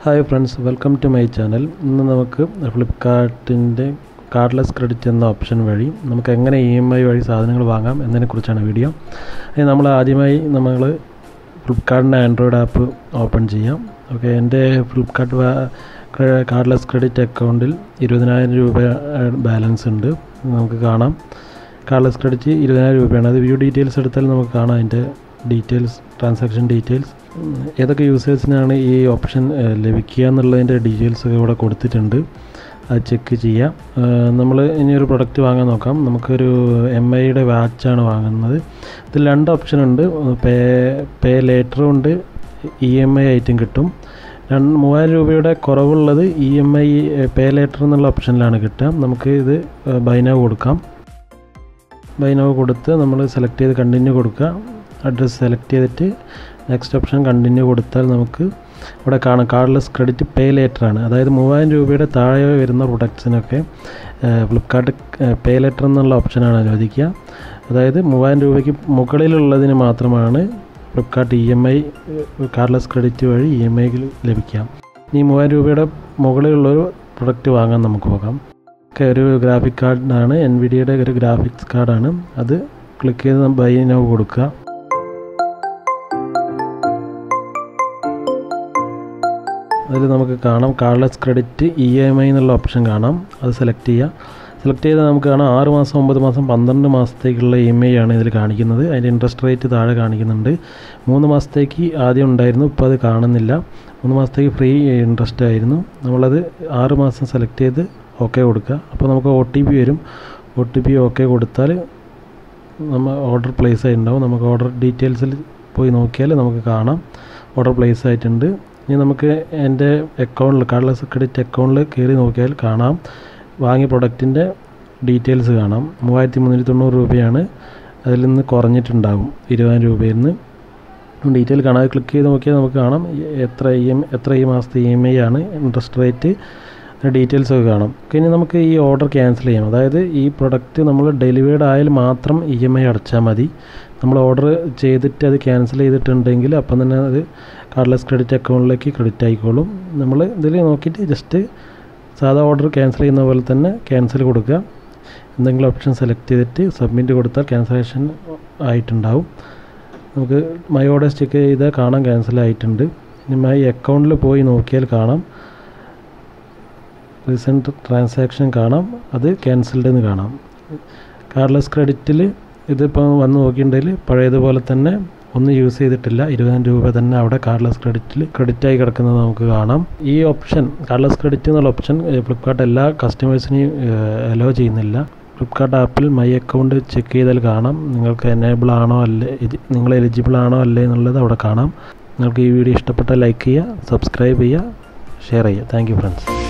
hi friends welcome to my channel ഇന്ന് നമുക്ക് ഫ്ലിപ്കാർട്ടിൻ്റെ കാർഡ്ലെസ് ക്രെഡിറ്റ് എന്ന ഓപ്ഷൻ വഴി നമുക്ക് എങ്ങനെ ഇ എം ഐ വഴി സാധനങ്ങൾ വാങ്ങാം എന്നതിനെക്കുറിച്ചാണ് വീഡിയോ അതിന് നമ്മൾ ആദ്യമായി നമ്മൾ ഫ്ലിപ്കാർട്ടിൻ്റെ ആൻഡ്രോയിഡ് ആപ്പ് ഓപ്പൺ ചെയ്യാം ഓക്കെ എൻ്റെ ഫ്ലിപ്കാർട്ട് കാർഡ്ലെസ് ക്രെഡിറ്റ് അക്കൗണ്ടിൽ ഇരുപതിനായിരം രൂപ ബാലൻസ് ഉണ്ട് നമുക്ക് കാണാം കാർഡ്ലെസ് ക്രെഡിറ്റ് ഇരുപതിനായിരം രൂപയാണ് അത് വ്യൂ ഡീറ്റെയിൽസ് എടുത്താൽ നമുക്ക് കാണാം അതിൻ്റെ ഡീറ്റെയിൽസ് ട്രാൻസാക്ഷൻ ഡീറ്റെയിൽസ് ഏതൊക്കെ യൂസേഴ്സിനാണ് ഈ ഓപ്ഷൻ ലഭിക്കുക എന്നുള്ളതിൻ്റെ ഡീറ്റെയിൽസ് ഒക്കെ ഇവിടെ കൊടുത്തിട്ടുണ്ട് അത് ചെക്ക് ചെയ്യാം നമ്മൾ ഇനി ഒരു പ്രൊഡക്റ്റ് വാങ്ങാൻ നോക്കാം നമുക്കൊരു എം ഐയുടെ വാച്ചാണ് വാങ്ങുന്നത് ഇതിൽ രണ്ട് ഓപ്ഷൻ ഉണ്ട് പേ പേ ലേറ്ററും ഉണ്ട് ഇ എം ഐ ആയിട്ടും കിട്ടും രണ്ട് മൂവായിരം രൂപയുടെ കുറവുള്ളത് E M I pay later എന്നുള്ള ഓപ്ഷനിലാണ് കിട്ടുക നമുക്ക് ഇത് ബൈനവ് കൊടുക്കാം ബൈനവ് കൊടുത്ത് നമ്മൾ സെലക്ട് ചെയ്ത് കണ്ടിന്യൂ കൊടുക്കുക അഡ്രസ്സ് സെലക്ട് ചെയ്തിട്ട് നെക്സ്റ്റ് ഓപ്ഷൻ കണ്ടിന്യൂ കൊടുത്താൽ നമുക്ക് ഇവിടെ കാണാം കാർഡ്ലെസ് ക്രെഡിറ്റ് പേ ലേറ്റർ ആണ് അതായത് മൂവായിരം രൂപയുടെ താഴെ വരുന്ന പ്രൊഡക്ട്സിനൊക്കെ ഫ്ലിപ്കാർട്ട് പേ ലേറ്റർ എന്നുള്ള ഓപ്ഷനാണ് അനുവദിക്കുക അതായത് മൂവായിരം രൂപയ്ക്ക് മുകളിലുള്ളതിന് മാത്രമാണ് Flipkart E M I cardless credit വഴി ഇ എം ഐ ലഭിക്കുക ഈ മൂവായിരം രൂപയുടെ മുകളിലുള്ളൊരു പ്രൊഡക്റ്റ് വാങ്ങാൻ നമുക്ക് പോകാം ഒക്കെ ഒരു ഗ്രാഫിക് കാർഡാണ് എൻ വി ഡിയുടെ ഒരു ഗ്രാഫിക്സ് കാർഡാണ് അത് ക്ലിക്ക് ചെയ്ത് ബൈ നൗ കൊടുക്കുക അതിൽ നമുക്ക് കാണാം cardless credit E M I എന്നുള്ള ഓപ്ഷൻ കാണാം അത് സെലക്ട് ചെയ്യുക സെലക്ട് ചെയ്താൽ നമുക്ക് കാണാം ആറ് മാസം ഒമ്പത് മാസം പന്ത്രണ്ട് മാസത്തേക്കുള്ള ഇ എം ഐ ആണ് ഇതിൽ കാണിക്കുന്നത് അതിൻ്റെ ഇൻട്രസ്റ്റ് റേറ്റ് താഴെ കാണിക്കുന്നുണ്ട് മൂന്ന് മാസത്തേക്ക് ആദ്യം ഉണ്ടായിരുന്നു ഇപ്പോൾ അത് കാണുന്നില്ല മൂന്ന് മാസത്തേക്ക് ഫ്രീ ഇൻട്രസ്റ്റ് ആയിരുന്നു നമ്മളത് ആറ് മാസം സെലക്ട് ചെയ്ത് ഓക്കെ കൊടുക്കുക അപ്പോൾ നമുക്ക് ഒ ടി പി വരും ഒ ടി പി ഓക്കെ കൊടുത്താൽ നമ്മൾ ഓർഡർ പ്ലേസ് ആയിട്ടുണ്ടാവും നമുക്ക് ഓർഡർ ഡീറ്റെയിൽസിൽ പോയി നോക്കിയാൽ നമുക്ക് കാണാം ഓർഡർ പ്ലേസ് ആയിട്ടുണ്ട് ഇനി നമുക്ക് എൻ്റെ അക്കൗണ്ടിൽ കാർഡ്ലെസ് ക്രെഡിറ്റ് അക്കൗണ്ടിൽ കയറി നോക്കിയാൽ കാണാം വാങ്ങിയ പ്രൊഡക്റ്റിൻ്റെ ഡീറ്റെയിൽസ് കാണാം മൂവായിരത്തി മുന്നൂറ്റി തൊണ്ണൂറ് രൂപയാണ് അതിൽ നിന്ന് കുറഞ്ഞിട്ടുണ്ടാകും ഇരുപതിനായിരം രൂപയിൽ നിന്ന് ഡീറ്റെയിൽ കാണാതെ ക്ലിക്ക് ചെയ്ത് നോക്കിയാൽ നമുക്ക് കാണാം എത്ര ഇ എം എത്ര ഈ മാസത്തെ ഇ എം ഐ ആണ് ഇൻട്രസ്റ്റ് റേറ്റ് ഡീറ്റെയിൽസ് ഒക്കെ കാണാം ഇനി നമുക്ക് ഈ ഓർഡർ ക്യാൻസൽ ചെയ്യാം അതായത് ഈ പ്രൊഡക്റ്റ് നമ്മൾ ഡെലിവേർഡ് ആയാൽ മാത്രം ഇ എം ഐ അടച്ചാൽ മതി നമ്മൾ ഓർഡർ ചെയ്തിട്ട് അത് ക്യാൻസൽ ചെയ്തിട്ടുണ്ടെങ്കിൽ അപ്പം തന്നെ അത് കാർഡ്ലെസ് ക്രെഡിറ്റ് അക്കൗണ്ടിലേക്ക് ക്രെഡിറ്റ് ആയിക്കോളും നമ്മൾ ഇതിൽ നോക്കിയിട്ട് ജസ്റ്റ് സാധാ ഓർഡർ ക്യാൻസൽ ചെയ്യുന്ന പോലെ തന്നെ ക്യാൻസൽ കൊടുക്കുക എന്തെങ്കിലും ഓപ്ഷൻ സെലക്ട് ചെയ്തിട്ട് സബ്മിറ്റ് കൊടുത്താൽ ക്യാൻസലേഷൻ ആയിട്ടുണ്ടാവും നമുക്ക് മൈ ഓർഡേഴ്സ് ചെക്ക് ചെയ്താൽ കാണാം ക്യാൻസൽ ആയിട്ടുണ്ട് ഇനി മൈ അക്കൗണ്ടിൽ പോയി നോക്കിയാൽ കാണാം റീസെൻറ്റ് ട്രാൻസാക്ഷൻ കാണാം അത് ക്യാൻസൽഡ് എന്ന് കാണാം കാർഡ്ലെസ് ക്രെഡിറ്റിൽ ഇതിപ്പോൾ വന്ന് നോക്കിയിട്ടുണ്ടെങ്കിൽ പഴയതുപോലെ തന്നെ ഒന്നും യൂസ് ചെയ്തിട്ടില്ല ഇരുപതിനായിരം രൂപ തന്നെ അവിടെ കാർഡ്ലെസ് ക്രെഡിറ്റിൽ ക്രെഡിറ്റായി കിടക്കുന്നത് നമുക്ക് കാണാം ഈ ഓപ്ഷൻ കാർഡ്ലെസ് ക്രെഡിറ്റ് എന്നുള്ള ഓപ്ഷൻ ഫ്ലിപ്കാർട്ട് എല്ലാ കസ്റ്റമേഴ്സിനെയും അലോ ചെയ്യുന്നില്ല ഫ്ലിപ്കാർട്ട് ആപ്പിൽ മൈ അക്കൗണ്ട് ചെക്ക് ചെയ്താൽ കാണാം നിങ്ങൾക്ക് എനേബിൾ ആണോ അല്ലേ നിങ്ങൾ എലിജിബിൾ ആണോ അല്ലേ എന്നുള്ളത് അവിടെ കാണാം നിങ്ങൾക്ക് ഈ വീഡിയോ ഇഷ്ടപ്പെട്ടാൽ ലൈക്ക് ചെയ്യുക സബ്സ്ക്രൈബ് ചെയ്യുക ഷെയർ ചെയ്യുക താങ്ക് യു ഫ്രണ്ട്സ്